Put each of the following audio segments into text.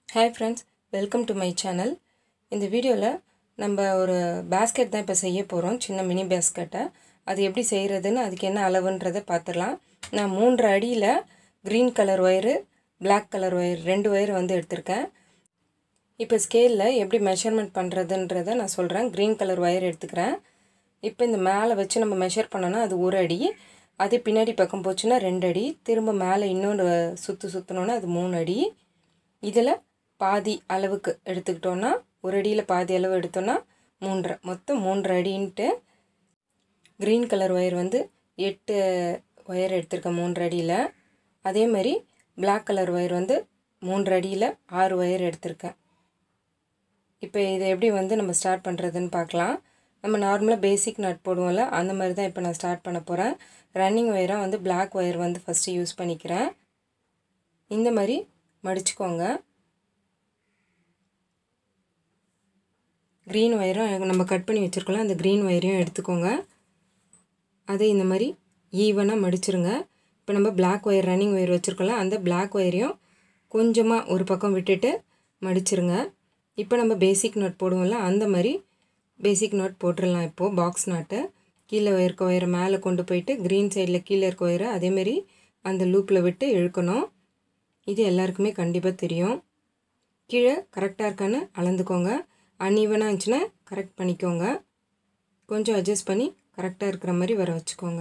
hi friends welcome to my channel இந்த வீடியோவில் நம்ம ஒரு பேஸ்கெட் தான் இப்போ செய்ய போகிறோம் சின்ன மினி பேஸ்கெட்டை அது எப்படி செய்கிறதுன்னு அதுக்கு என்ன அளவுன்றதை பார்த்துடலாம் நான் மூன்று அடியில் green colour wire black colour wire ரெண்டு ஒயர் வந்து எடுத்திருக்கேன் இப்போ ஸ்கேலில் எப்படி மெஷர்மெண்ட் பண்ணுறதுன்றதை நான் சொல்கிறேன் க்ரீன் கலர் ஒயர் எடுத்துக்கிறேன் இப்போ இந்த மேலே வச்சு நம்ம மெஷர் பண்ணோன்னா அது ஒரு அடி அது பின்னாடி பக்கம் போச்சுன்னா ரெண்டு அடி திரும்ப மேலே இன்னொன்று சுற்று சுற்றினோன்னா அது மூணு அடி இதில் பாதி அளவுக்கு எடுத்துக்கிட்டோன்னா ஒரு அடியில் பாதி அளவு எடுத்தோன்னா மூன்றரை மொத்தம் மூன்றரை அடின்ட்டு க்ரீன் கலர் ஒயர் வந்து எட்டு ஒயர் எடுத்திருக்கேன் மூன்று அடியில் அதே மாதிரி பிளாக் கலர் ஒயர் வந்து மூன்று அடியில் ஆறு ஒயர் எடுத்திருக்கேன் இப்போ இதை எப்படி வந்து நம்ம ஸ்டார்ட் பண்ணுறதுன்னு பார்க்கலாம் நம்ம நார்மலாக பேசிக் நட் போடுவோம்ல அந்த மாதிரி தான் இப்போ நான் ஸ்டார்ட் பண்ண போகிறேன் ரன்னிங் ஒயராக வந்து பிளாக் ஒயர் வந்து ஃபஸ்ட்டு யூஸ் பண்ணிக்கிறேன் இந்த மாதிரி மடிச்சுக்கோங்க க்ரீன் ஒயரும் நம்ம கட் பண்ணி வச்சுருக்கோம்ல அந்த க்ரீன் ஒயரையும் எடுத்துக்கோங்க அதை இந்த மாதிரி ஈவனாக மடிச்சிருங்க இப்போ நம்ம பிளாக் ஒயர் ரன்னிங் ஒயர் வச்சுருக்கோம்ல அந்த பிளாக் ஒயரையும் கொஞ்சமாக ஒரு பக்கம் விட்டுட்டு மடிச்சிருங்க இப்போ நம்ம பேசிக் நோட் போடுவோம்ல அந்த மாதிரி பேசிக் நோட் போட்டுடலாம் இப்போது பாக்ஸ் நாட்டை கீழே இருக்க ஒயரை மேலே கொண்டு போயிட்டு க்ரீன் சைடில் கீழே இருக்க ஒயரை அதேமாரி அந்த லூப்பில் விட்டு இழுக்கணும் இது எல்லாருக்குமே கண்டிப்பாக தெரியும் கீழே கரெக்டாக இருக்கான்னு அளந்துக்கோங்க அன்ஈவனாக இருந்துச்சுன்னா கரெக்ட் பண்ணிக்கோங்க கொஞ்சம் அட்ஜஸ்ட் பண்ணி கரெக்டாக இருக்கிற மாதிரி வர வச்சுக்கோங்க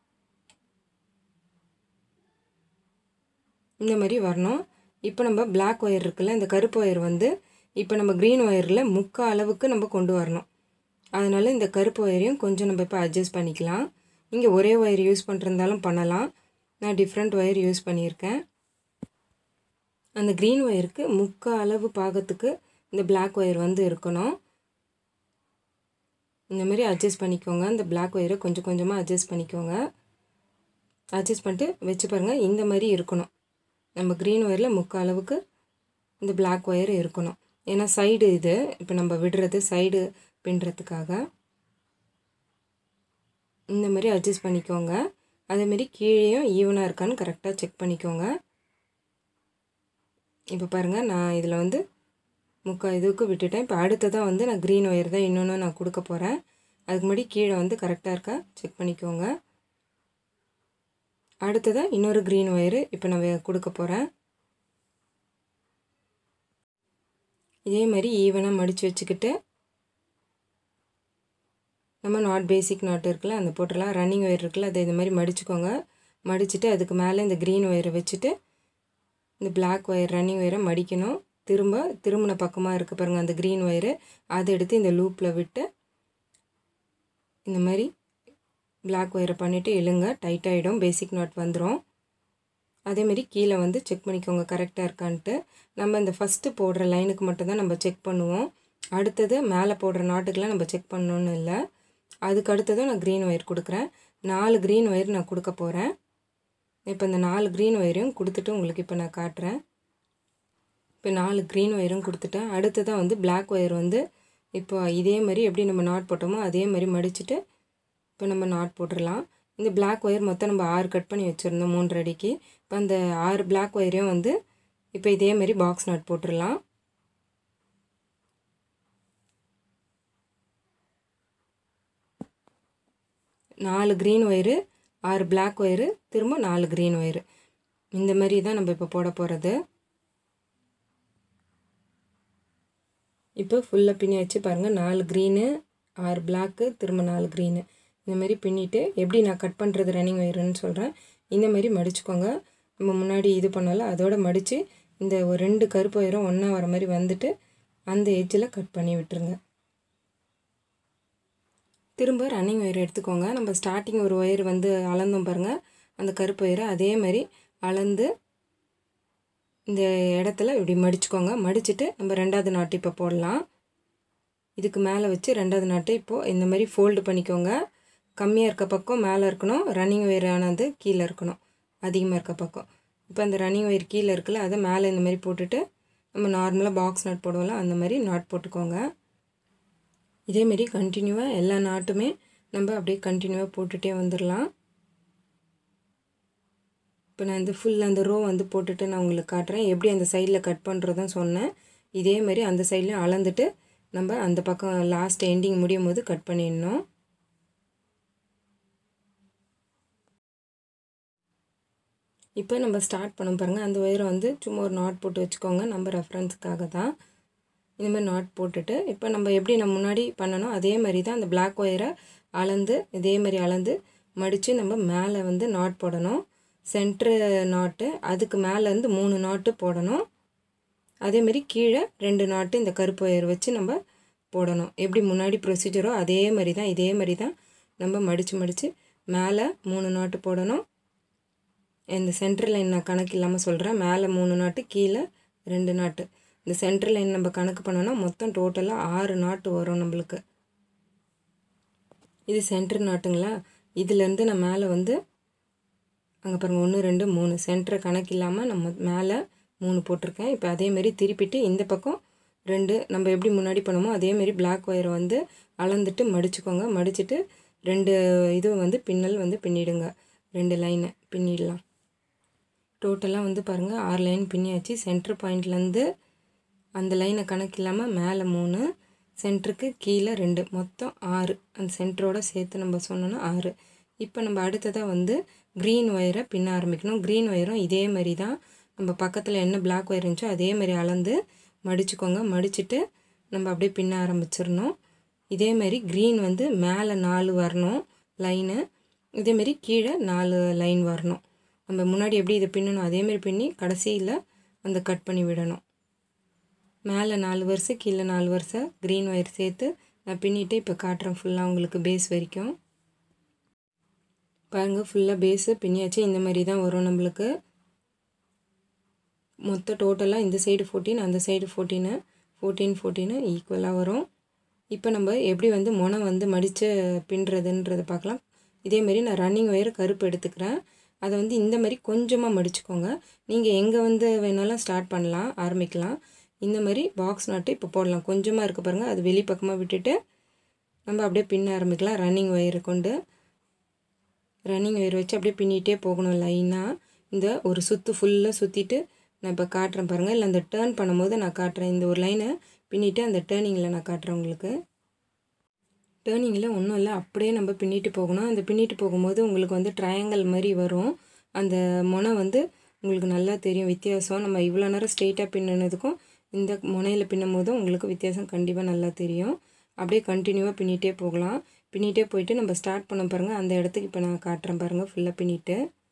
இந்த மாதிரி வரணும் இப்போ நம்ம பிளாக் ஒயர் இருக்குல்ல இந்த கருப்பு ஒயர் வந்து இப்போ நம்ம க்ரீன் ஒயரில் முக்கால் அளவுக்கு நம்ம கொண்டு வரணும் அதனால் இந்த கருப்பு ஒயரையும் கொஞ்சம் நம்ம இப்போ அட்ஜஸ்ட் பண்ணிக்கலாம் நீங்கள் ஒரே ஒயர் யூஸ் பண்ணுறதாலும் பண்ணலாம் நான் டிஃப்ரெண்ட் ஒயர் யூஸ் பண்ணியிருக்கேன் அந்த க்ரீன் ஒயருக்கு முக்கால் அளவு பாகத்துக்கு இந்த பிளாக் ஒயர் வந்து இருக்கணும் இந்த மாதிரி அட்ஜஸ்ட் பண்ணிக்கோங்க இந்த பிளாக் ஒயரை கொஞ்சம் கொஞ்சமாக அட்ஜஸ்ட் பண்ணிக்கோங்க அட்ஜஸ்ட் பண்ணிட்டு வச்சு பாருங்கள் இந்த மாதிரி இருக்கணும் நம்ம க்ரீன் ஒயரில் முக்கால் அளவுக்கு இந்த பிளாக் ஒயர் இருக்கணும் ஏன்னா சைடு இது இப்போ நம்ம விடுறது சைடு பின்னுறதுக்காக இந்த மாதிரி அட்ஜஸ்ட் பண்ணிக்கோங்க அதேமாரி கீழேயும் ஈவனாக இருக்கான்னு கரெக்டாக செக் பண்ணிக்கோங்க இப்போ பாருங்கள் நான் இதில் வந்து முக்கால் இதுக்கு விட்டுட்டேன் இப்போ அடுத்ததாக வந்து நான் க்ரீன் ஒயர் தான் இன்னொன்று நான் கொடுக்க போகிறேன் அதுக்கு முன்னாடி கீழே வந்து கரெக்டாக இருக்கா செக் பண்ணிக்கோங்க அடுத்ததாக இன்னொரு க்ரீன் ஒயரு இப்போ நான் கொடுக்க போகிறேன் இதே மாதிரி ஈவனாக மடித்து வச்சுக்கிட்டு நம்ம நாட் பேசிக் நாட் இருக்குல்ல அந்த போட்டுடலாம் ரன்னிங் ஒயர் இருக்குல்ல அதை இது மாதிரி மடிச்சுக்கோங்க மடிச்சுட்டு அதுக்கு மேலே இந்த க்ரீன் ஒயரை வச்சுட்டு இந்த பிளாக் ஒயர் ரன்னிங் ஒயரை மடிக்கணும் திரும்ப திரும்பின பக்கமாக இருக்க பாருங்கள் அந்த க்ரீன் ஒயரு அதை எடுத்து இந்த லூப்பில் விட்டு இந்த மாதிரி பிளாக் ஒயரை பண்ணிவிட்டு இழுங்க டைட் ஆகிடும் பேசிக் நாட் வந்துடும் அதேமாரி கீழே வந்து செக் பண்ணிக்கோங்க கரெக்டாக இருக்கான்ட்டு நம்ம இந்த ஃபஸ்ட்டு போடுற லைனுக்கு மட்டும்தான் நம்ம செக் பண்ணுவோம் அடுத்தது மேலே போடுற நாட்டுக்கெலாம் நம்ம செக் பண்ணணுன்னு இல்லை அதுக்கு அடுத்ததும் நான் க்ரீன் ஒயர் கொடுக்குறேன் நாலு க்ரீன் ஒயர் நான் கொடுக்க போகிறேன் இப்போ இந்த நாலு க்ரீன் ஒயரையும் கொடுத்துட்டு உங்களுக்கு இப்போ நான் காட்டுறேன் இப்போ நாலு க்ரீன் ஒயரும் கொடுத்துட்டேன் அடுத்ததாக வந்து பிளாக் ஒயர் வந்து இப்போ இதே மாதிரி எப்படி நம்ம நாட் போட்டோமோ அதே மாதிரி மடிச்சுட்டு இப்போ நம்ம நாட் போட்டுடலாம் இந்த பிளாக் ஒயர் மொத்தம் நம்ம ஆறு கட் பண்ணி வச்சுருந்தோம் மூன்று அடிக்கு இப்போ அந்த ஆறு பிளாக் ஒயரையும் வந்து இப்போ இதே மாதிரி பாக்ஸ் நாட் போட்டுடலாம் நாலு க்ரீன் ஒயரு ஆறு பிளாக் ஒயரு திரும்ப நாலு க்ரீன் ஒயரு இந்த மாதிரி தான் நம்ம இப்போ போட போகிறது இப்போ ஃபுல்லாக பின்னி வச்சு பாருங்கள் நாலு க்ரீனு ஆறு பிளாக்கு திரும்ப நாலு க்ரீனு இந்த மாதிரி பின்னிட்டு எப்படி நான் கட் பண்ணுறது ரன்னிங் ஒயருன்னு சொல்கிறேன் இந்த மாதிரி மடிச்சுக்கோங்க நம்ம முன்னாடி இது பண்ணால அதோட மடித்து இந்த ஒரு ரெண்டு கருப்பு ஒயரும் ஒன்றா வர மாதிரி வந்துட்டு அந்த எஜ்ஜில் கட் பண்ணி விட்டுருங்க திரும்ப ரன்னிங் ஒயர் எடுத்துக்கோங்க நம்ம ஸ்டார்டிங் ஒரு ஒயர் வந்து அளந்தோம் பாருங்கள் அந்த கருப்பு ஒயரை அதே மாதிரி அளந்து இந்த இடத்துல இப்படி மடிச்சுக்கோங்க மடிச்சுட்டு நம்ம ரெண்டாவது நாட்டு இப்போ போடலாம் இதுக்கு மேலே வச்சு ரெண்டாவது நாட்டு இப்போது இந்த மாதிரி ஃபோல்டு பண்ணிக்கோங்க கம்மியாக இருக்க பக்கம் மேலே இருக்கணும் ரன்னிங் ஒயரானது கீழே இருக்கணும் அதிகமாக இருக்க பக்கம் இப்போ அந்த ரன்னிங் ஒயர் கீழே இருக்குல்ல அதை மேலே இந்த மாதிரி போட்டுட்டு நம்ம நார்மலாக பாக்ஸ் நாட் போடுவோம்ல அந்த மாதிரி நாட் போட்டுக்கோங்க இதேமாரி கண்டினியூவாக எல்லா நாட்டுமே நம்ம அப்படியே கண்டினியூவாக போட்டுகிட்டே வந்துடலாம் இப்போ நான் இந்த ஃபுல் அந்த ரோ வந்து போட்டுட்டு நான் உங்களுக்கு காட்டுறேன் எப்படி அந்த சைடில் கட் பண்ணுறதும் சொன்னேன் இதே மாதிரி அந்த சைட்லேயும் அளந்துட்டு நம்ம அந்த பக்கம் லாஸ்ட் எண்டிங் முடியும் போது கட் பண்ணிடணும் இப்போ நம்ம ஸ்டார்ட் பண்ண பாருங்கள் அந்த ஒயரை வந்து சும்மா ஒரு நாட் போட்டு வச்சுக்கோங்க நம்ம ரெஃபரன்ஸுக்காக தான் இந்த மாதிரி நாட் போட்டுட்டு இப்போ நம்ம எப்படி நம்ம முன்னாடி பண்ணணும் அதே மாதிரி தான் அந்த பிளாக் ஒயரை அளந்து இதே மாதிரி அளந்து மடித்து நம்ம மேலே வந்து நாட் போடணும் சென்ட்ரு நாட்டு அதுக்கு மேலேருந்து மூணு நாட்டு போடணும் அதேமாரி கீழே ரெண்டு நாட்டு இந்த கருப்பு ஒயர் வச்சு நம்ம போடணும் எப்படி முன்னாடி ப்ரொசீஜரோ அதே மாதிரி தான் இதே மாதிரி தான் நம்ம மடித்து மடித்து மேலே மூணு நாட்டு போடணும் இந்த சென்ட்ரல் லைன் நான் கணக்கு இல்லாமல் சொல்கிறேன் மேலே மூணு நாட்டு கீழே ரெண்டு நாட்டு இந்த சென்ட்ரல் லைன் நம்ம கணக்கு பண்ணோன்னா மொத்தம் டோட்டலாக ஆறு நாட்டு வரும் நம்மளுக்கு இது சென்ட்ரு நாட்டுங்களா இதுலேருந்து நான் மேலே வந்து அங்கே பாருங்கள் ஒன்று ரெண்டு மூணு சென்டரை கணக்கு இல்லாமல் நம்ம மேலே மூணு போட்டிருக்கேன் இப்போ அதேமாரி திருப்பிட்டு இந்த பக்கம் ரெண்டு நம்ம எப்படி முன்னாடி பண்ணுமோ அதேமாரி பிளாக் ஒயரை வந்து அளந்துட்டு மடிச்சுக்கோங்க மடிச்சுட்டு ரெண்டு இது வந்து பின்னல் வந்து பின்னிடுங்க ரெண்டு லைனை பின்னிடலாம் டோட்டலாக வந்து பாருங்கள் ஆறு லைன் பின்னியாச்சு சென்டர் பாயிண்ட்லேருந்து அந்த லைனை கணக்கு இல்லாமல் மேலே மூணு சென்டருக்கு கீழே ரெண்டு மொத்தம் ஆறு அந்த சென்டரோட சேர்த்து நம்ம சொன்னோன்னா ஆறு இப்போ நம்ம அடுத்ததாக வந்து க்ரீன் ஒயரை பின்ன ஆரம்பிக்கணும் க்ரீன் ஒயரும் இதே மாதிரி தான் நம்ம பக்கத்தில் என்ன பிளாக் ஒயர் இருந்துச்சோ அதே மாதிரி அளந்து மடிச்சுக்கோங்க மடிச்சுட்டு நம்ம அப்படியே பின்ன ஆரம்பிச்சிடணும் இதேமாரி க்ரீன் வந்து மேலே நாலு வரணும் லைனு இதேமாரி கீழே நாலு லைன் வரணும் நம்ம முன்னாடி எப்படி இதை பின்னணும் அதேமாரி பின்னி கடைசியில் அந்த கட் பண்ணி விடணும் மேலே நாலு வருஷம் கீழே நாலு வருஷம் க்ரீன் ஒயர் சேர்த்து நான் பின்னிட்டு இப்போ காட்டுறேன் ஃபுல்லாக உங்களுக்கு பேஸ் வரைக்கும் பாருங்கள் ஃபுல்லாக பேஸு பின்னியாச்சு இந்த மாதிரி தான் வரும் நம்மளுக்கு மொத்த டோட்டலாக இந்த சைடு ஃபோர்டீன் அந்த சைடு ஃபோர்டீனு ஃபோர்டீன் ஃபோர்டீனு ஈக்குவலாக வரும் இப்போ நம்ம எப்படி வந்து முனை வந்து மடித்து பின்னுறதுன்றதை பார்க்கலாம் இதேமாரி நான் ரன்னிங் ஒயர் கருப்பு எடுத்துக்கிறேன் அதை வந்து இந்த மாதிரி கொஞ்சமாக மடிச்சுக்கோங்க நீங்கள் எங்கே வந்து வேணாலும் ஸ்டார்ட் பண்ணலாம் ஆரம்பிக்கலாம் இந்த மாதிரி பாக்ஸ் நாட்டு இப்போ போடலாம் கொஞ்சமாக இருக்க பாருங்கள் அது வெளிப்பக்கமாக விட்டுட்டு நம்ம அப்படியே பின்ன ஆரம்பிக்கலாம் ரன்னிங் ஒயரை கொண்டு ரன்னிங் ஒயர் வச்சு அப்படியே பின்னிகிட்டே போகணும் லைனாக இந்த ஒரு சுற்று ஃபுல்லாக சுற்றிட்டு நான் இப்போ காட்டுறேன் பாருங்கள் இல்லை அந்த டேர்ன் பண்ணும்போது நான் காட்டுறேன் இந்த ஒரு லைனை பின்னிட்டு அந்த டேர்னிங்கில் நான் காட்டுறேன் உங்களுக்கு டேர்னிங்கில் ஒன்றும் இல்லை அப்படியே நம்ம பின்னிட்டு போகணும் அந்த பின்னிட்டு போகும்போது உங்களுக்கு வந்து ட்ரையாங்கல் மாதிரி வரும் அந்த முனை வந்து உங்களுக்கு நல்லா தெரியும் வித்தியாசம் நம்ம இவ்வளோ நேரம் ஸ்ட்ரெயிட்டாக பின்னினதுக்கும் இந்த முனையில் பின்னும் போதும் உங்களுக்கு வித்தியாசம் கண்டிப்பாக நல்லா தெரியும் அப்படியே கண்டினியூவாக பின்னிட்டே போகலாம் பின்னிட்டே போயிட்டு நம்ம ஸ்டார்ட் பண்ண பாருங்கள் அந்த இடத்துக்கு இப்போ நான் காட்டுறேன் பாருங்கள் ஃபுல்லாக பின்னிட்டு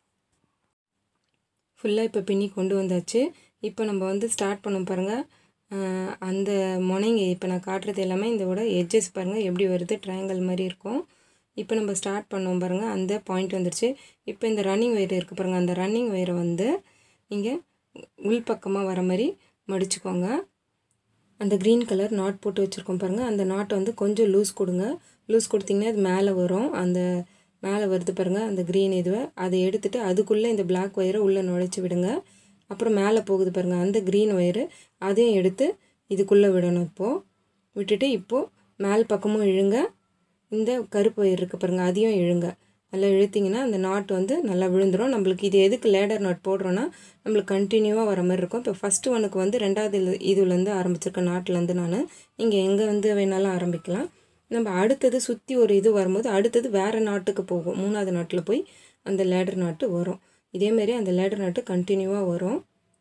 ஃபுல்லாக இப்போ பின்னி கொண்டு வந்தாச்சு இப்போ நம்ம வந்து ஸ்டார்ட் பண்ண பாருங்கள் அந்த முனைங்க இப்போ நான் காட்டுறது எல்லாமே இதோட எட்ஜஸ் பாருங்கள் எப்படி வருது ட்ரையாங்கல் மாதிரி இருக்கும் இப்போ நம்ம ஸ்டார்ட் பண்ணோம் பாருங்கள் அந்த பாயிண்ட் வந்துருச்சு இப்போ இந்த ரன்னிங் ஒயர் இருக்குது பாருங்கள் அந்த ரன்னிங் ஒயரை வந்து நீங்கள் உள்பக்கமாக வர மாதிரி மடிச்சுக்கோங்க அந்த க்ரீன் கலர் நாட் போட்டு வச்சுருக்கோம் பாருங்கள் அந்த நாட்டை வந்து கொஞ்சம் லூஸ் கொடுங்க லூஸ் கொடுத்திங்கன்னா அது மேலே வரும் அந்த மேலே வருது பாருங்கள் அந்த க்ரீன் இதுவை அதை எடுத்துகிட்டு அதுக்குள்ளே இந்த பிளாக் ஒயரை உள்ளே நுழைச்சி விடுங்க அப்புறம் மேலே போகுது பாருங்கள் அந்த க்ரீன் ஒயரு அதையும் எடுத்து இதுக்குள்ளே விடணும் இப்போது விட்டுட்டு இப்போது மேல் பக்கமும் இழுங்க இந்த கருப்பு ஒயர் இருக்குது பாருங்கள் அதையும் இழுங்க நல்லா இழுத்திங்கன்னா அந்த நாட் வந்து நல்லா விழுந்துடும் நம்மளுக்கு இது எதுக்கு லேடர் நாட் போடுறோன்னா நம்மளுக்கு கண்டினியூவாக வர மாதிரி இருக்கும் இப்போ ஃபஸ்ட்டு ஒனுக்கு வந்து ரெண்டாவது இதுலேருந்து ஆரம்பிச்சிருக்கேன் நாட்டிலேருந்து நான் நீங்கள் எங்கே வந்து வேணாலும் ஆரம்பிக்கலாம் நம்ம அடுத்தது சுற்றி ஒரு இது வரும்போது அடுத்தது வேறு நாட்டுக்கு போகும் மூணாவது நாட்டில் போய் அந்த லேடர் நாட்டு வரும் இதேமாரி அந்த லேடர் நாட்டு கண்டினியூவாக வரும்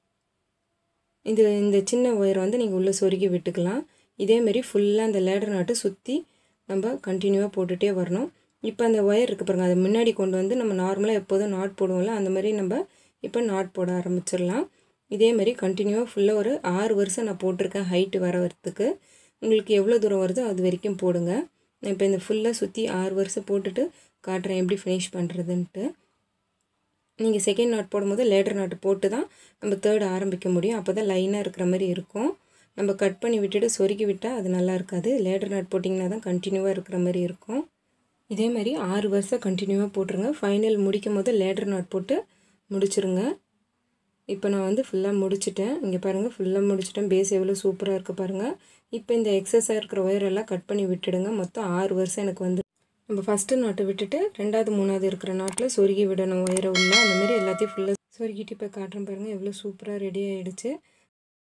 இது இந்த சின்ன ஒயர் வந்து நீங்கள் உள்ளே சொருகி விட்டுக்கலாம் இதேமாரி ஃபுல்லாக அந்த லேடர் நாட்டு சுற்றி நம்ம கண்டினியூவாக போட்டுகிட்டே வரணும் இப்போ அந்த ஒயர் இருக்குது பாருங்கள் அதை முன்னாடி கொண்டு வந்து நம்ம நார்மலாக எப்போதும் நாட் போடுவோம்ல அந்த மாதிரி நம்ம இப்போ நாட் போட ஆரம்பிச்சிடலாம் இதேமாரி கண்டினியூவாக ஃபுல்லாக ஒரு ஆறு வருஷம் நான் போட்டிருக்கேன் ஹைட்டு வர வரத்துக்கு உங்களுக்கு எவ்வளோ தூரம் வருதோ அது வரைக்கும் போடுங்க நான் இப்போ இந்த ஃபுல்லாக சுற்றி ஆறு வருஷம் போட்டுட்டு காட்டுறேன் எப்படி ஃபினிஷ் பண்ணுறதுன்ட்டு நீங்கள் செகண்ட் நாட் போடும்போது லேடர் நாட்டு போட்டு தான் நம்ம தேர்ட் ஆரம்பிக்க முடியும் அப்போ தான் லைனாக இருக்கிற மாதிரி இருக்கும் நம்ம கட் பண்ணி விட்டுட்டு சொருக்கி விட்டால் அது நல்லா இருக்காது லேடர் நாட் போட்டிங்கன்னா தான் கண்டினியூவாக இருக்கிற மாதிரி இருக்கும் இதே மாதிரி ஆறு வருஷம் கண்டினியூவாக போட்டுருங்க ஃபைனல் முடிக்கும் போது லேடர் நாட் போட்டு முடிச்சிருங்க இப்போ நான் வந்து ஃபுல்லாக முடிச்சிட்டேன் இங்கே பாருங்கள் ஃபுல்லாக முடிச்சிட்டேன் பேஸ் எவ்வளோ சூப்பராக இருக்குது பாருங்கள் இப்போ இந்த எக்ஸஸாக இருக்கிற ஒயரெல்லாம் கட் பண்ணி விட்டுடுங்க மொத்தம் ஆறு வருஷம் எனக்கு வந்து நம்ம ஃபஸ்ட்டு நாட்டை விட்டுட்டு ரெண்டாவது மூணாவது இருக்கிற நாட்டில் சொருகி விடணும் ஒயரை உள்ள அந்த மாதிரி எல்லாத்தையும் ஃபுல்லாக சொருகிட்டு இப்போ காட்டுறேன் பாருங்கள் எவ்வளோ சூப்பராக ரெடி ஆகிடுச்சு